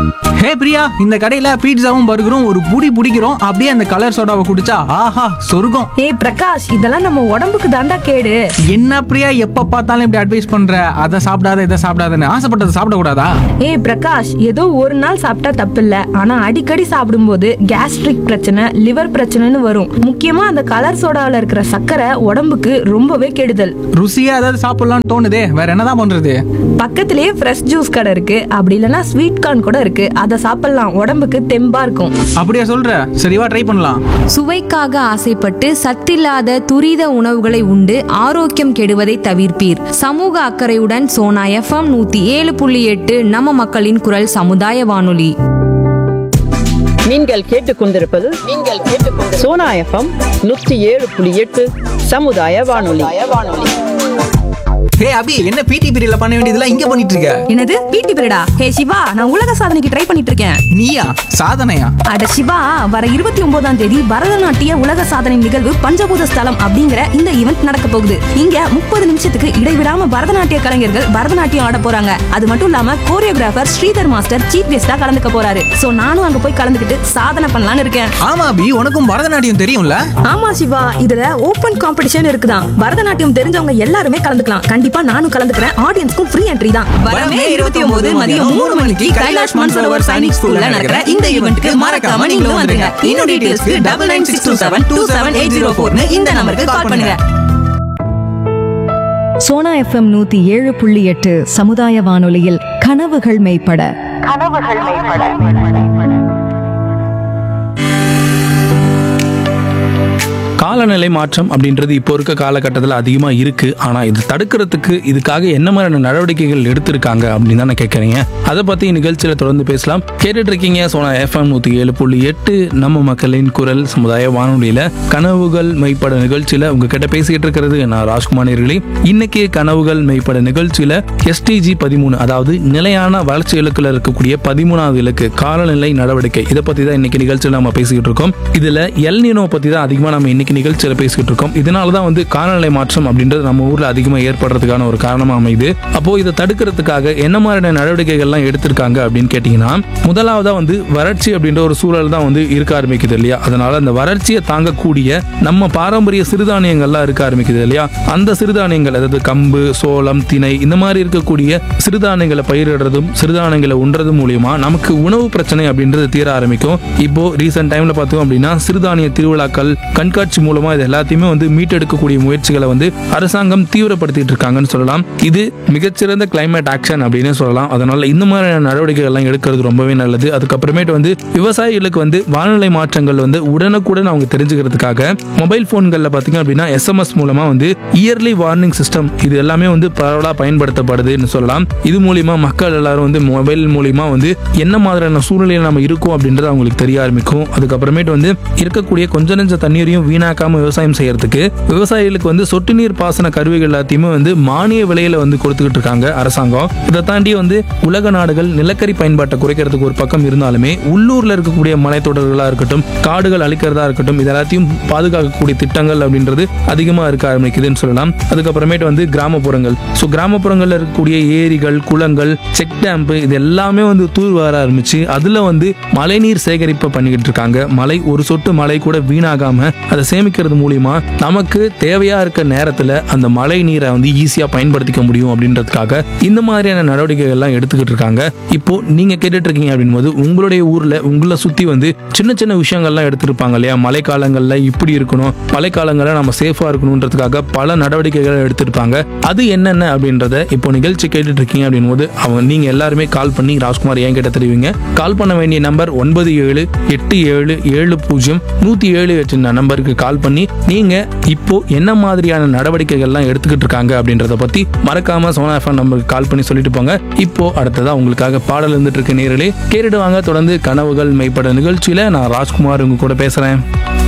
ஹே பிரியா இந்த கடையில பீட்சாவும் பர்கரும் ஒரு புடி பிடிக்கிறோம் அப்படியே அந்த கலர் சோடாவை குடிச்சா ஆஹா சொர்க்கம் ஏய் பிரகாஷ் இதெல்லாம் நம்ம உடம்புக்கு தாண்டா கேடு என்ன பிரியா எப்ப பார்த்தாலும் இப்படி அட்வைஸ் பண்ற அதை சாப்பிடாத இதை சாப்பிடாதன்னு ஆசைப்பட்டதை சாப்பிடக்கூடாதா ஏய் பிரகாஷ் ஏதோ ஒரு நாள் சாப்பிட்டா தப்பில்ல ஆனா அடிக்கடி சாப்பிடும்போது கேஸ்ட்ரிக் பிரச்சனை லிவர் பிரச்சனைன்னு வரும் முக்கியமா அந்த கலர் சோடாவில் இருக்கிற சர்க்கரை உடம்புக்கு ரொம்பவே கெடுதல் ருசியா ஏதாவது சாப்பிடலாம்னு தோணுதே வேற என்னதான் பண்றது பக்கத்திலேயே ஃப்ரெஷ் ஜூஸ் கடை இருக்கு அப்படி இல்லைன்னா ஸ்வீட் கார்ன் கூட இருக்கு அதை சாப்பிடலாம் உடம்புக்கு தெம்பா இருக்கும் அப்படியா சொல்ற சரிவா ட்ரை பண்ணலாம் சுவைக்காக ஆசைப்பட்டு சத்தில்லாத துரித உணவுகளை உண்டு ஆரோக்கியம் கெடுவதை தவிர்ப்பீர் சமூக அக்கறையுடன் சோனா எஃப்எம் நூத்தி ஏழு புள்ளி எட்டு நம்ம மக்களின் குரல் சமுதாய வானொலி நீங்கள் கேட்டுக்கொண்டிருப்பது நீங்கள் கேட்டுக்கொண்டு சோனா எஃப்எம் நூற்றி ஏழு புள்ளி எட்டு சமுதாய வானொலி ஹே அபி என்ன பிடி பீரியட்ல பண்ண வேண்டியதெல்லாம் இங்க பண்ணிட்டு இருக்க என்னது பிடி பீரியடா ஹே சிவா நான் உலக சாதனைக்கு ட்ரை பண்ணிட்டு இருக்கேன் நீயா சாதனையா அட சிவா வர இருபத்தி ஒன்பதாம் தேதி பரதநாட்டிய உலக சாதனை நிகழ்வு பஞ்சபூத ஸ்தலம் அப்படிங்கிற இந்த ஈவெண்ட் நடக்க போகுது இங்க முப்பது நிமிஷத்துக்கு இடைவிடாம பரதநாட்டிய கலைஞர்கள் பரதநாட்டியம் ஆட போறாங்க அது மட்டும் இல்லாம கோரியோகிராஃபர் ஸ்ரீதர் மாஸ்டர் சீஃப் கெஸ்டா கலந்துக்க போறாரு சோ நானும் அங்க போய் கலந்துக்கிட்டு சாதனை பண்ணலாம்னு இருக்கேன் ஆமா அபி உனக்கும் பரதநாட்டியம் தெரியும்ல ஆமா சிவா இதுல ஓபன் காம்படிஷன் இருக்குதான் பரதநாட்டியம் தெரிஞ்சவங்க எல்லாருமே கலந்துக்கலாம் கண்டிப்பா நானும் கலந்துக்கிறேன் ஆடியன்ஸ்க்கும் ஃப்ரீ என்ட்ரி தான் வரமே 29 மதியம் மூணு மணிக்கு கைலாஷ் மான்சரோவர் சைனிக் ஸ்கூல்ல நடக்கிற இந்த ஈவென்ட்க்கு மறக்காம நீங்களும் வந்துருங்க. இன்னும் டீடைல்ஸ்க்கு 99627-27804 ன்னு இந்த நம்பருக்கு கால் பண்ணுங்க. சோனா எஃப்எம் நூத்தி ஏழு புள்ளி எட்டு சமுதாய வானொலியில் கனவுகள் மெய்ப்பட காலநிலை மாற்றம் அப்படின்றது இப்போ இருக்க காலகட்டத்தில் அதிகமாக இருக்கு ஆனால் இது தடுக்கிறதுக்கு இதுக்காக என்ன மாதிரியான நடவடிக்கைகள் எடுத்திருக்காங்க அப்படின்னு தானே கேட்குறீங்க அதை பற்றி நிகழ்ச்சியில் தொடர்ந்து பேசலாம் கேட்டுட்டு இருக்கீங்க சோனா எஃப்எம் நூற்றி ஏழு புள்ளி எட்டு நம்ம மக்களின் குரல் சமுதாய வானொலியில் கனவுகள் மெய்ப்பட நிகழ்ச்சியில் உங்ககிட்ட பேசிக்கிட்டு இருக்கிறது நான் ராஜ்குமார் நேர்களே இன்னைக்கு கனவுகள் மெய்ப்பட நிகழ்ச்சியில் எஸ்டிஜி பதிமூணு அதாவது நிலையான வளர்ச்சி இலக்குல இருக்கக்கூடிய பதிமூணாவது இலக்கு காலநிலை நடவடிக்கை இதை பற்றி தான் இன்னைக்கு நிகழ்ச்சியில் நம்ம பேசிக்கிட்டு இருக்கோம் இதில் எல்னினோ பற்றி தான் அதிகமாக நம்ம இன்னைக்கு நிகழ்ச்சியில் பேசிக்கிட்டு இருக்கோம் இதனால தான் வந்து காலநிலை மாற்றம் அப்படின்றது நம்ம ஊரில் அதிகமாக ஏற்படுறதுக்கான ஒரு காரணமாக அமையுது அப்போ இதை தடுக்கிறதுக்காக என்ன மாதிரியான நடவடிக்கைகள்லாம் எடுத்திருக்காங்க அப்படின்னு கேட்டிங்கன்னா முதலாவதா வந்து வறட்சி அப்படின்ற ஒரு சூழல் தான் வந்து இருக்க ஆரம்பிக்குது இல்லையா அதனால அந்த வறட்சியை தாங்கக்கூடிய நம்ம பாரம்பரிய சிறுதானியங்கள்லாம் இருக்க ஆரம்பிக்குது இல்லையா அந்த சிறுதானியங்கள் அதாவது கம்பு சோளம் திணை இந்த மாதிரி இருக்கக்கூடிய சிறுதானியங்களை பயிரிடுறதும் சிறுதானியங்களை உண்றதும் மூலியமா நமக்கு உணவு பிரச்சனை அப்படின்றது தீர ஆரம்பிக்கும் இப்போ ரீசெண்ட் டைம்ல பார்த்தோம் அப்படின்னா சிறுதானிய திருவிழாக்கள் கண்காட்சி மூலமா இது எல்லாத்தையுமே வந்து மீட்டெடுக்கக்கூடிய முயற்சிகளை வந்து அரசாங்கம் தீவிரப்படுத்திட்டு இருக்காங்கன்னு சொல்லலாம் இது மிகச்சிறந்த கிளைமேட் ஆக்ஷன் அப்படின்னு சொல்லலாம் அதனால இந்த மாதிரியான நடவடிக்கைகள் எல்லாம் எடுக்கிறது ரொம்பவே நல்லது அதுக்கப்புறமேட்டு வந்து விவசாயிகளுக்கு வந்து வானிலை மாற்றங்கள் வந்து உடனுக்குடன் அவங்க தெரிஞ்சுக்கிறதுக்காக மொபைல் போன்களில் பார்த்தீங்க அப்படின்னா எஸ்எம்எஸ் மூலமா வந்து இயர்லி வார்னிங் சிஸ்டம் இது எல்லாமே வந்து பரவலாக பயன்படுத்தப்படுதுன்னு சொல்லலாம் இது மூலியமா மக்கள் எல்லாரும் வந்து மொபைல் மூலியமா வந்து என்ன மாதிரியான சூழ்நிலையில் நம்ம இருக்கோம் அப்படின்றது அவங்களுக்கு தெரிய ஆரம்பிக்கும் அதுக்கப்புறமேட்டு வந்து இருக்கக்கூடிய கொஞ்ச நெஞ்ச தண்ணீரையும் வீணாக்காம விவசாயம் செய்யறதுக்கு விவசாயிகளுக்கு வந்து சொட்டு நீர் பாசன கருவிகள் எல்லாத்தையுமே வந்து மானிய விலையில வந்து கொடுத்துக்கிட்டு இருக்காங்க அரசாங்கம் இதை தாண்டி வந்து உலக நாடுகள் நிலக்கரி பயன்பாட்டை குறைக்கிறதுக்கு ஒரு பக்கம் இருந்தாலுமே உள்ளூர்ல இருக்கக்கூடிய மலைத்தொடர்களா இருக்கட்டும் காடுகள் அழிக்கிறதா இருக்கட்டும் இது எல்லாத்தையும் பாதுகாக்கக்கூடிய திட்டங்கள் அப்படின்றது அதிகமா இருக்க ஆரம்பிக்குதுன்னு சொல்லலாம் அதுக்கப்புறமேட்டு வந்து கிராமப்புறங்கள் ஸோ கிராமப்புறங்கள்ல இருக்கக்கூடிய ஏரிகள் குளங்கள் செக் டேம்ப் இது எல்லாமே வந்து தூர் வர ஆரம்பிச்சு அதுல வந்து மழைநீர் சேகரிப்பு பண்ணிக்கிட்டு இருக்காங்க மழை ஒரு சொட்டு மழை கூட வீணாகாம அதை சேமிக்கிறது மூலியமா நமக்கு தேவையா இருக்க நேரத்துல அந்த மழை நீரை வந்து ஈஸியா பயன்படுத்திக்க முடியும் அப்படின்றதுக்காக இந்த மாதிரியான நடவடிக்கைகள் எல்லாம் எடுத்துக்கிட்டு இருக்காங்க இப்போ நீங்க கேட்டுட்டு இருக்கீங்க அப்படின்போது உங்களுடைய ஊர்ல உங்களை சுத்தி வந்து சின்ன சின்ன விஷயங்கள்லாம் எடுத்திருப்பாங்க இல்லையா மழைக்காலங்கள்ல இப்படி இருக்கணும் மழைக்காலங்கள்ல நம்ம சேஃபா இருக்கணுன்றதுக்காக பல நடவடிக்கைகள் எடுத்திருப்பாங்க அது என்னென்ன அப்படின்றத இப்போ நிகழ்ச்சி கேட்டுட்டு இருக்கீங்க அப்படின்போது அவங்க நீங்க எல்லாருமே கால் பண்ணி ராஜ்குமார் ஏன் கேட்ட தெரிவிங்க கால் பண்ண வேண்டிய நம்பர் ஒன்பது ஏழு எட்டு ஏழு ஏழு பூஜ்ஜியம் நூத்தி ஏழு எட்டு நம்பருக்கு கால் பண்ணி நீங்க இப்போ என்ன மாதிரியான நடவடிக்கைகள்லாம் எடுத்துக்கிட்டு இருக்காங்க அப்படின்றத பத்தி மறக்காம சோனா எஃப்எம் நம்பருக்கு கால் பண்ணி சொல்லிட்டு போங்க இப்போ அடுத்ததா உங்களுக்காக பாடல் இருந்துட்டு இருக்க நேர்களே கேட்டுட்டு வாங்க தொடர்ந்து கனவுகள் மெய்ப்பட நிகழ்ச்சியில நான் ராஜ்குமார் உங்க கூட பேசுறேன்